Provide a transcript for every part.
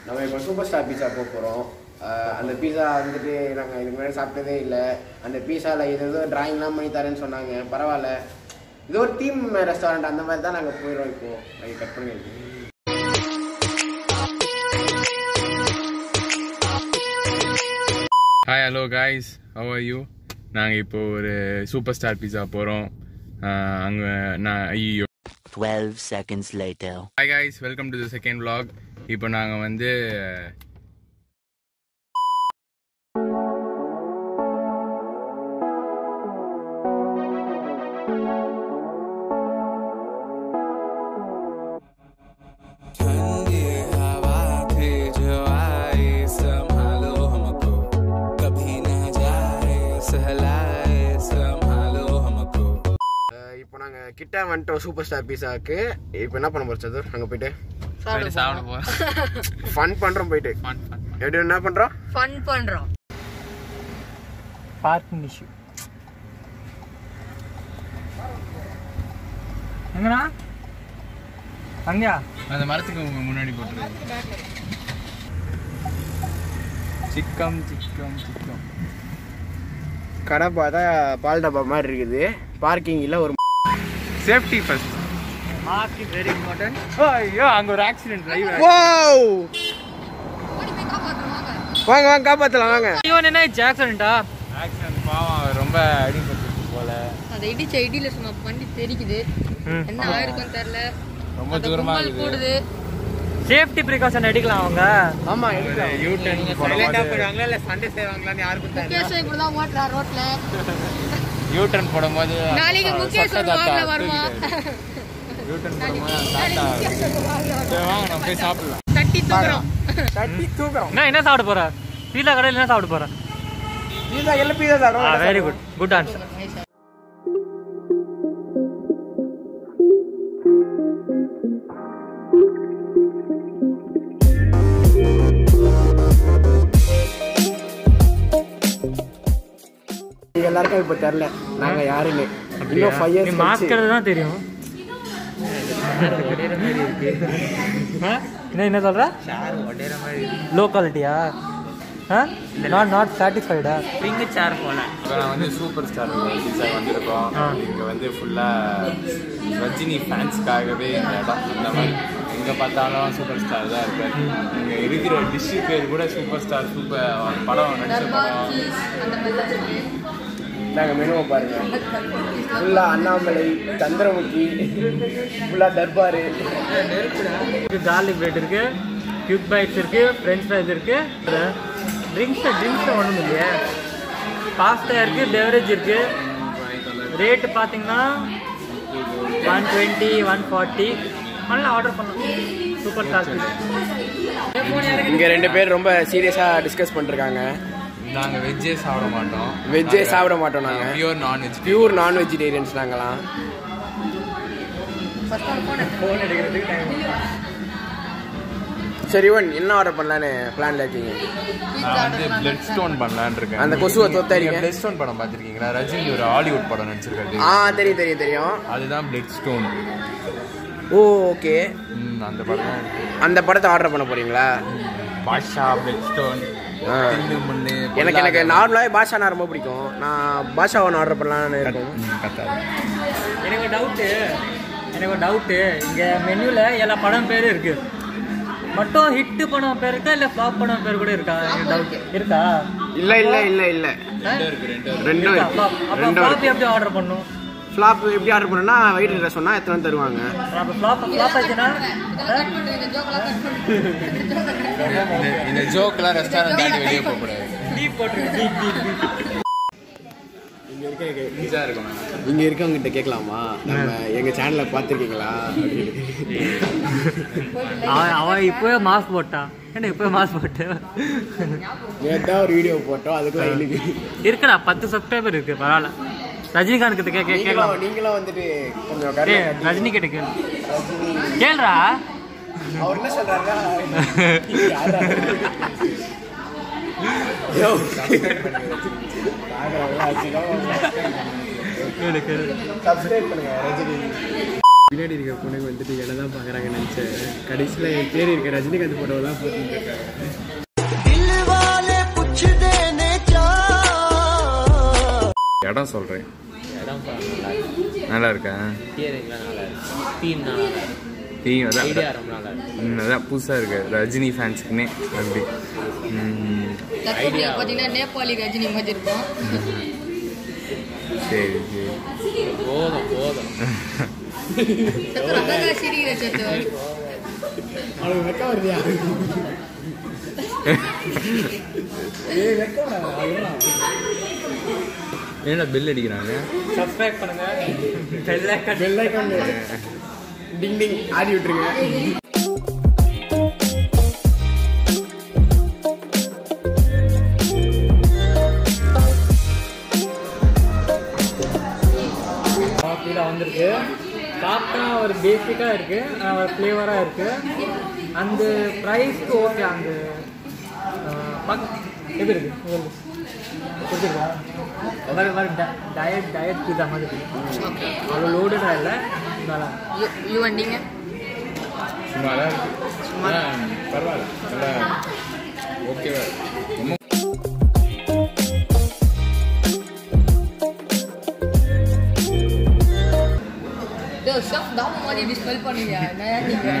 நம்ம இப்போ super star பீஸா போக போகிறோம் அந்த பீஸா வந்துட்டு நாங்கள் இதுக்கு முன்னாடி சாப்பிட்டதே இல்லை அந்த பீஸாவில் இது ஏதோ டிராயிங்லாம் பண்ணி தரேன்னு சொன்னாங்க பரவாயில்ல இது ஒரு டீம் ரெஸ்டாரண்ட் அந்த மாதிரி தான் நாங்கள் போயிடுறோம் இப்போ அது கட் பண்ணியிருக்கோம் hi hello guys how are you நாங்கள் இப்போ ஒரு சூப்பர் ஸ்டார் பீஸா போகிறோம் அங்கே நான் ஐயோ 12 seconds later. Hi guys welcome to the second vlog இப்போ நாங்கள் வந்து ठंडी हवा थी जो आई संभालो हमको कभी न जाए सहलाए संभालो हमको அஹ் இப்போ நாங்கள் கிட்ட வந்துட்டோம் சூப்பர் ஸ்டார் பீஸாவுக்கு இப்போ என்ன பண்ண போகிறோம் சதுர் அங்கே போயிட்டு போயிட்டு சாப்பிட போகிறோம் ஃபன் பண்ணுறோம் போயிட்டு ஃபன் ஃபன் எப்படி என்ன பண்ணுறோம் ஃபன் பண்றோம் பார்க்கிங் இஷ்யூ எங்கண்ணா அங்கயா அந்த மரத்துக்கு உங்க முன்னாடி போட்டுருங்க சிக்கம் சிக்கம் சிக்கம் கடை பார்த்தா பால் டப்பா மாதிரி இருக்குது பார்க்கிங்கில் ஒரு safety first mask is very important ஐயோ அங்க ஒரு ஆக்சிடென்ட் டிரைவர் வாவ் வாங்க வாங்க காப்பாற்றலாம் வாங்க ஐயோ என்ன ஆக்சிடென்ட்டா ஆக்சிடென்ட் பாவம் அவர் ரொம்ப அடிபட்டு போல அதை இடிச்ச இடியில சும்மா வண்டி தெரிக்குது என்ன ஆயிருக்கும் தெரியல ரொம்ப அந்த தூரமா கும்பல் இருக்குது கூடுது சேஃப்டி ப்ரிகாஷன் எடுக்கலாம் அவங்க ஆமாம் எடுக்கலாம் யூ டர்ன் போடும்போது இல்லை சண்டே செய்வாங்களான்னு யாருக்கும் முகேஷ் இப்படிதான் ஓட்டுறா ரோட்ல யூ டர்ன் போடும்போது நாளைக்கு முகேஷ் ஒரு வாகல வருமா யூ டர்ன் போடும்போது அந்த தாத்தா சரி வாங்க நம்ம போய் சாப்பிடலாம் தட்டி தூக்குறோம் தட்டி தூக்குறோம் என்ன என்ன சாப்பிட போற பீஸா கடையில் என்ன சாப்பிட போற பீஸா எல்லாம் பீஸா சாப்பிடுவோம் வெரி குட் குட் ஆன்சர் நீங்க எல்லாருக்கும் இப்போ தெரில நாங்கள் யாருன்னு இன்னும் ஃபைவ் நீ இயர்ஸ் மாஸ்க் தான் தெரியும் ஆ? என்ன என்ன சொல்ற லோ குவாலிட்டியா நாட் நாட் சாட்டிஸ்ஃபைடா இப்போ நான் வந்து சூப்பர் ஸ்டார் பீஸா வந்திருக்கோம் ஆ. இங்கே வந்து ஃபுல்லாக ரஜினி ஃபேன்ஸ்க்காகவே இந்த இடம் இந்த மாதிரி எங்கே பார்த்தாலும் சூப்பர் ஸ்டார் தான் இருப்பார் இங்கே இருக்கிற டிஷ்ஷு பேர் கூட சூப்பர் ஸ்டார் சூப்பர் படம் நடிச்ச தர்பார் படம் சீஸ் அந்த மாதிரி தான் இருக்கு. நாங்கள் மெனுவை பாருங்க ஃபுல்லாக அண்ணாமலை சந்திரமுகி ஃபுல்லாக தர்பாரு கார்லிக் பிரெட் இருக்கு கியூப் பைட்ஸ் இருக்கு ஃப்ரெஞ்ச் ஃப்ரைஸ் இருக்கு ட்ரிங்க்ஸ் ட்ரிங்க்ஸ் ஒன்றும் இல்லையே பாஸ்தா இருக்கு பெவரேஜ் இருக்கு ரேட்டு பார்த்தீங்கன்னா ஒன் டுவெண்ட்டி ஒன் ஃபார்ட்டி நல்லா ஆர்டர் பண்ணலாம் சூப்பர் ஸ்டார் இங்கே ரெண்டு பேர் ரொம்ப சீரியஸாக டிஸ்கஸ் பண்ணிருக்காங்க நாங்கள் வெஜ்ஜே சாப்பிட மாட்டோம் வெஜ்ஜே சாப்பிட மாட்டோம் நாங்கள் pure non veg pure non vegetarians நாங்களாம் சரி இவன் என்ன ஆர்டர் பண்ணலான்னு பிளான்ல இருக்கீங்க நான் வந்து பிளட் ஸ்டோன் பண்ணலான்னு இருக்கேன் அந்த கொசுவை தொத்தடிங்க. பிளட் ஸ்டோன் படம் பார்த்துருக்கீங்களா ரஜினி ஒரு ஹாலிவுட் படம் நடிச்சிருக்காரு ஆ தெரியும் தெரியும் தெரியும் அதுதான் பிளட் ஸ்டோன் ஓ ஓகே அந்த படம் தான் இருக்கு. அந்த படத்தை ஆர்டர் பண்ண போறீங்களா பாஷா பிளட் ஸ்டோன் ஆ. தில்லு முள்ளு எனக்கு எனக்கு நார்மலாகவே பாஷானா ரொம்ப பிடிக்கும் நான் பாஷா ஒன்று ஆர்டர் பண்ணலான்னு இருக்கேன் கத்தாது எனக்கு ஒரு டவுட்டு எனக்கு ஒரு டவுட்டு இங்கே மெனுவில் எல்லா படம் பேரும் இருக்கு மட்டும் ஹிட் படம் பேர் இருக்கா இல்லை ஃப்ளாப் படம் பேர் கூட இருக்கா எனக்கு டவுட் இருக்கா இல்லை இல்லை இல்லை இல்லை ரெண்டும் இருக்கா? இருக்கு flop. அப்போ ரெண்டும் ஃப்ளாப் இருக்கு எப்படி ஆர்டர் பண்ணும் ஃப்ளாப் எப்படி ஆர்டர் பண்ணா வெயிட் சொன்னா எத்தனை தருவாங்க அப்போ ஃப்ளாப் ஃப்ளாப் ஆச்சுன்னா இதெல்லாம் cut பண்ணு, இந்த joke எல்லாம் cut பண்ணு. இந்த joke அ cut பண்ணு. இந்த- இந்த ஜோக்கெல்லாம் ரெஸ்டாரண்ட் தாண்டி வெளியே போகக்கூடாது டீப் போட்டுருக்கு டீப் டீப் டீப் பீஸா இருக்கும் இங்க இருக்கவங்க கிட்ட கேட்கலாமா நம்ம எங்க சேனலை பார்த்துருக்கீங்களா அவன் அவன் இப்போவே மாஸ்க் போட்டான் என்ன இப்போவே மாஸ்க் போட்டு நேத்தா ஒரு வீடியோ போட்டோம் அதுக்குலாம் இன்னைக்கு இருக்குடா பத்து சப்ஸ்கிரைபர் இருக்கு பரவாயில்ல ரஜினிகாந்த் கிட்ட கே கே- கேட்கலாம் நீங்களும் நீங்களும் வந்துட்டு கொஞ்சம் டேய், கருணை காட்டி- ரஜினி கிட்ட கேளு கேளுடா அவர் என்ன சொல்றாருன்னா யாரா? யோ. கேளு கேளு Subscribe பண்ணுங்க ரஜினி பின்னாடி இருக்க பொண்ணுங்க வந்துட்டு என்ன தான் பார்க்குறாங்கன்னு நினச்சேன் கடைசியில் என் பேர் இருக்க ரஜினிகாந்த் போட்டோ தான் போட்டுட்டு இருக்காங்க இடம் சொல்கிறேன் இடம் நல்லா இருக்கு நல்லா இருக்கா தியரிங்லாம் நல்லா இருக்கு தீம் நல்லா இருக்கு டீ அதான் ஐடியா ரொம்ப நல்லா இருக்கு ம், அதான் புதுசாக இருக்கு ரஜினி ஃபேன்ஸுக்குன்னே அப்படி ம், தற்போது பார்த்தீங்கன்னா நேபாளி ரஜினி மாதிரி இருக்கும் சரி சரி போதும் போதும் சத்து அழகா சிரிக்கிற சத்து அவனுக்கு வெக்க வருதியா ஏய் வெக்க வரா என்னடா பில் அடிக்கிறாங்க சப்ஸ்கிரைப் பண்ணுங்க bell icon bell icon ding ding ஆடி விட்டுருங்க காஃபியில் வந்திருக்கு சாப்பிட்டா ஒரு பேசிக்காக இருக்குது ஆனால் ஒரு ஃப்ளேவராக இருக்குது அந்த ப்ரைஸ்க்கு ஓகே அந்த அஹ், பக் எப்படி இருக்கு உங்களுக்கு பிடிச்சிருக்கா ஒரு மாதிரி டயட் டயட் பீஸா மாதிரி இருக்கு அவ்வளோ லோடடாக இல்லை நல்லா யூ வந்தீங்க சும்மா தான் இருக்கு ஆ, பரவாயில்ல நல்லா ஓகேவா ரொம்ப யோ ஷெஃப் தாம மாதிரி இப்படி ஸ்மெல் பண்ணுவீங்க என்ன நீங்க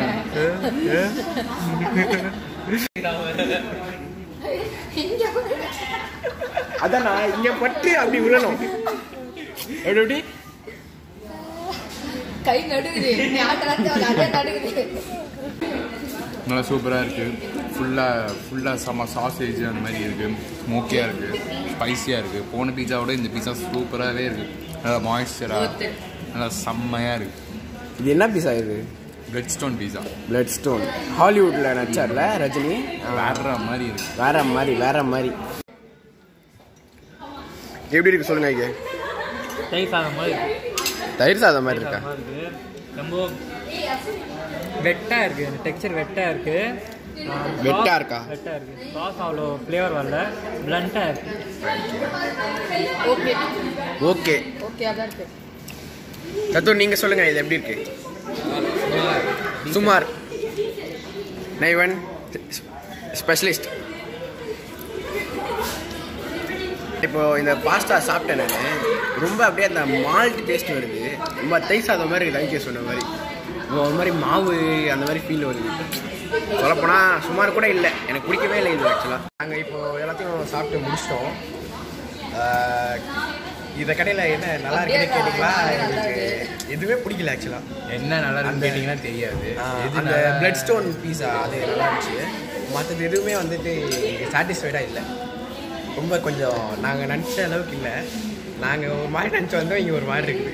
இங்க அதான் நான் இங்க பட்டு அப்படி விழணும் எப்படி எப்படி கை நடுங்குது நீ ஆட்ட அதே நடுங்குது நல்லா சூப்பராக இருக்குது ஃபுல்லாக ஃபுல்லாக செம்ம சாசேஜ் அந்த மாதிரி இருக்குது ஸ்மோக்கியாக இருக்குது ஸ்பைசியாக இருக்குது போன பீஸாவோட இந்த பீஸா சூப்பராகவே இருக்குது நல்லா மாய்ஸ்சராக நல்லா செம்மையாக இருக்குது இது என்ன பீஸா இது red stone pizza blood stone ஹாலிவுட்ல நடிச்சார்ல ரஜினி வேற மாதிரி இருக்குது வேற மாதிரி வேற மாதிரி எப்படி இருக்கு சொல்லுங்க இங்க டைஸ் ஆகிற மாதிரி இருக்கு தயிர் சாதம் மாதிரி இருக்கா இருக்கு ரொம்ப வெட்டாக இருக்குது இந்த டெக்ஸ்சர் வெட்டாக இருக்குது வெட்டா இருக்கா? வெட்டாக இருக்குது சாஸ் அவ்வளோ ஃப்ளேவர் வரல பிளண்ட்டாக இருக்கு ஓகே ஓகே ஓகே அதான் இருக்கு தத்து நீங்க சொல்லுங்க இது எப்படி இருக்கு சுமார் நைவன் ஸ்பெஷலிஸ்ட் இப்போ இந்த பாஸ்தா சாப்பிட்டேன் நான் ரொம்ப அப்படியே அந்த மால்ட் டேஸ்ட் வருது ரொம்ப தை சாதம் மாதிரி இருக்குது தேங்க்யூ சொன்ன மாதிரி ரொம்ப ஒரு மாதிரி மாவு அந்த மாதிரி ஃபீல் வருது சொல்லப்போனால் சுமார் கூட இல்லை எனக்கு பிடிக்கவே இல்லை இது ஆக்சுவலாக நாங்கள் இப்போ எல்லாத்தையும் சாப்பிட்டு முடிச்சிட்டோம் ஆஹ், இந்த கடையில் என்ன நல்லா இருக்குன்னு கேட்டிங்களா எனக்கு எதுவுமே பிடிக்கல ஆக்சுவலாக என்ன நல்லா இருக்குன்னு கேட்டிங்கன்னா தெரியாது எது அந்த நல்லா- பிளட் ஸ்டோன் பீஸா அது நல்லா இருந்துச்சு மற்றது எதுவுமே வந்துட்டு சாட்டிஸ்ஃபைடாக இல்லை ரொம்ப கொஞ்சம் நாங்கள் நினச்ச அளவுக்கு இல்லை நாங்கள் ஒரு மாதிரி நினச்சி வந்தோம் இங்கே ஒரு மாதிரி இருக்குது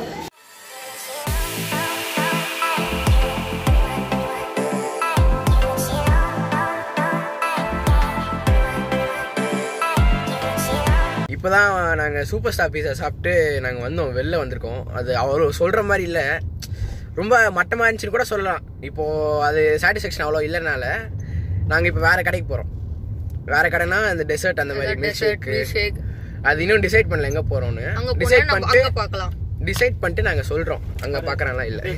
இப்போ தான் நாங்கள் சூப்பர் ஸ்டார் பீஸா சாப்பிட்டு நாங்கள் வந்தோம் வெளில வந்திருக்கோம் அது அவ்வளோ சொல்கிற மாதிரி இல்லை ரொம்ப மட்டமாக இருந்துச்சுன்னு கூட சொல்லலாம் இப்போது அது சாட்டிஸ்ஃபேக்ஷன் அவ்வளோ இல்லைனால நாங்கள் இப்போ வேறு கடைக்கு போகிறோம் வேறு கடைனா அந்த டெசர்ட் அந்த மாதிரி மில்க் டெசர்ட் ஷேக்கு ஷேக் அது இன்னும் டிசைட் பண்ணல எங்கே போகிறோன்னு அங்க போனா டிசைட் நம்ம பண்ணிட்டு அங்க பார்க்கலாம் டிசைட் பண்ணிட்டு நாங்கள் சொல்கிறோம் அங்கே பார்க்குறோம்லாம் இல்லை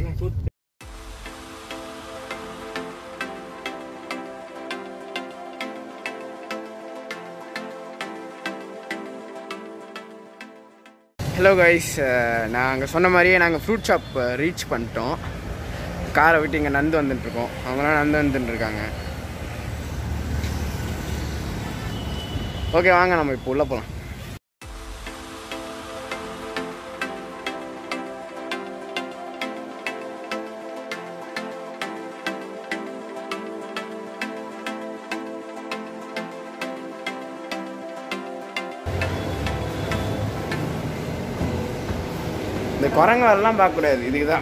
ஹலோ கைஸ் நாங்கள் சொன்ன மாதிரியே நாங்கள் ஃப்ரூட் ஷாப் ரீச் பண்ணிட்டோம் காரை விட்டு இங்கே நந்து வந்துட்டுருக்கோம் அவங்களாம் நந்து வந்துட்டு இருக்காங்க ஓகே வாங்க நம்ம இப்போ உள்ளே போகலாம் இந்த குரங்கெல்லாம் பார்க்கக்கூடாது இதுக்கு தான்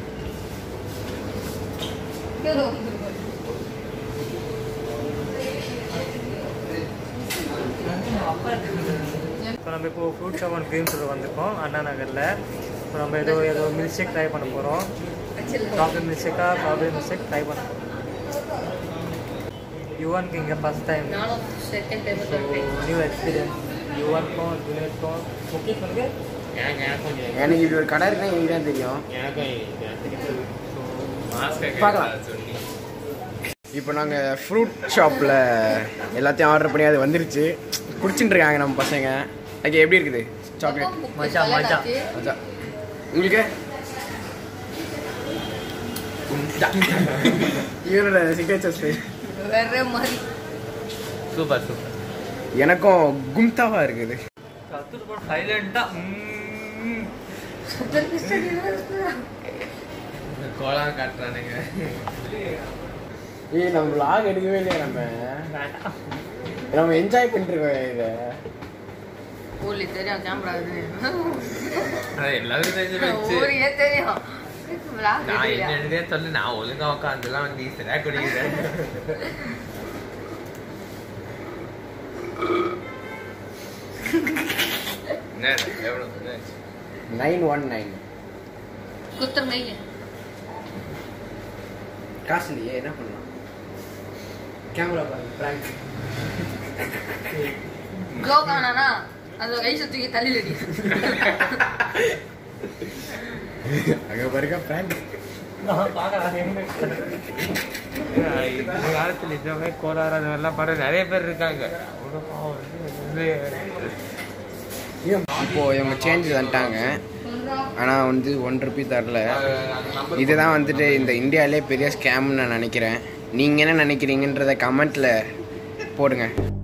இப்போ நம்ம இப்போ ஃப்ரூட் ஷாப் அண்ட் க்ரீம் சொல்ல வந்திருக்கோம் அண்ணா நகரில் இப்போ நம்ம ஏதோ ஏதோ மில்க் ஷேக் ட்ரை பண்ண போகிறோம் சாக்லேட் மில்க் ஷேக்கா ஸ்ட்ராபெரி மில்க் ஷேக் ட்ரை பண்ண போகிறோம் யுவனுக்கு இங்கே ஃபஸ்ட் டைம் நானும் second time so new experience யுவனுக்கும் ஜூனியருக்கும் முக்கிய சொல்லுங்க எனக்கு எனக்கு கொஞ்சம் எனக்கு இப்படி ஒரு கடை இருக்குன்னா எனக்கு தான் தெரியும் எனக்கும் பார்க்கலாம். இப்போ நாங்கள் ஃப்ரூட் ஷாப்பில் எல்லாத்தையும் ஆர்டர் பண்ணி அது வந்துருச்சு குடிச்சுட்டு இருக்காங்க நம்ம பசங்க ஓகே எப்படி இருக்குது சாக்லேட் மச்சான், மச்சான். மச்சா உங்களுக்கு இவரோட சிக்னேச்சர் ஸ்டைல் வேற மாதிரி சூப்பர் சூப்பர் எனக்கும் கும்தாவா இருக்குது கத்துட்டு சைலண்டா கோலாம் காட்டுறானுங்க ஏய் நம்ம vlog எடுக்கவே இல்லையா நம்ம நம்ம என்ஜாய் பண்ணிருக்கோம் இதை ஊர்ல தெரியும் கேமரா எல்லாரும் தெரிஞ்சு வச்சு ஊருக்கே தெரியும் vlog நான் எடுக்கலையா? என்னன்னே சொல்லு நான் ஒழுங்கா உட்காந்துலாம் வந்து சரியா குடிக்கிறேன் என்ன எவ்வளவு என்னாச்சு? நைன் ஒன் நைன் குத்துற மைய காசு இல்லையே என்ன பண்ணலாம் கேமரா பாருங்க prank. க்ளோ காணானா அது கைச தூக்கி தள்ளில அடி அங்க பாருங்க பிராங்க் இந்த காலத்துல இந்த மாதிரி கோளாறு அந்த மாதிரிலாம் பாரு நிறைய பேர் இருக்காங்க அவ்வளோ பாவம் வந்து இப்போ இவங்க சேஞ்ச் வந்துட்டாங்க ஆனால் வந்து ஒன் ருபி தரல இதுதான் வந்துட்டு இந்த இந்தியாவிலே பெரிய ஸ்கேம்னு நான் நினைக்கிறேன் நீங்கள் என்ன நினைக்கிறீங்கன்றத கமெண்ட்டில் போடுங்க